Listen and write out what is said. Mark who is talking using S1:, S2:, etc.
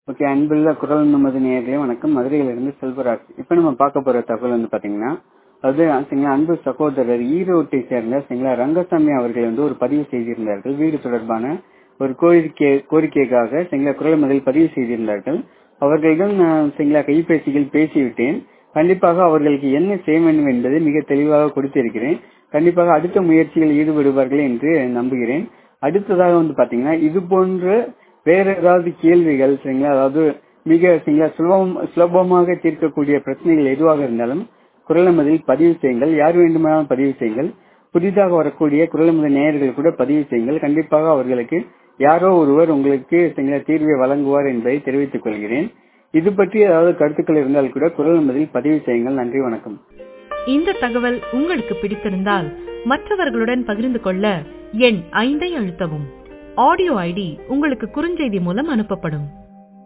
S1: okay அன்புள்ள குரல் நமது நேயர்களே வணக்கம் மதுரையிலிருந்து செல்வராஜ் இப்போ நம்ம பார்க்க போற தகவல் வந்து பாத்தீங்கன்னா அது சரிங்களா அன்பு சகோதரர் ஈரோட்டை சேர்ந்த சரிங்களா ரங்கசாமி அவர்கள் வந்து ஒரு பதிவு செய்திருந்தார்கள் வீடு தொடர்பான ஒரு கோரிக்கை கோரிக்கைக்காக சரிங்களா குரல் மதில் பதிவு செய்திருந்தார்கள் அவர்களிடம் நான் சரிங்களா கைபேசியில் பேசிவிட்டேன் கண்டிப்பாக அவர்களுக்கு என்ன செய்ய வேண்டும் என்பதை மிக தெளிவாக கொடுத்திருக்கிறேன் கண்டிப்பாக அடுத்த முயற்சிகளில் ஈடுபடுவார்கள் என்று நம்புகிறேன் அடுத்ததாக வந்து பாத்தீங்கன்னா இது போன்ற வேற ஏதாவது கேள்விகள் சரிங்களா அதாவது மிக சரிங்களா சுலபம் சுலபமாக தீர்க்கக்கூடிய பிரச்சனைகள் எதுவாக இருந்தாலும் குரல் மதில் பதிவு செய்யுங்கள் யார் வேண்டுமானாலும் பதிவு செய்யுங்கள் புதிதாக வரக்கூடிய குரல் மத நேயர்கள் கூட பதிவு செய்யுங்கள் கண்டிப்பாக அவர்களுக்கு யாரோ ஒருவர் உங்களுக்கு சரிங்களா தீர்வை வழங்குவார் என்பதை தெரிவித்துக் கொள்கிறேன் இது பற்றி ஏதாவது கருத்துக்கள் இருந்தால் கூட குரல் மதில் பதிவு செய்யுங்கள் நன்றி வணக்கம்
S2: இந்த தகவல் உங்களுக்கு பிடித்திருந்தால் மற்றவர்களுடன் பகிர்ந்து கொள்ள எண் ஐந்தை அழுத்தவும் ஆடியோ ஐடி உங்களுக்கு குறுஞ்செய்தி மூலம் அனுப்பப்படும்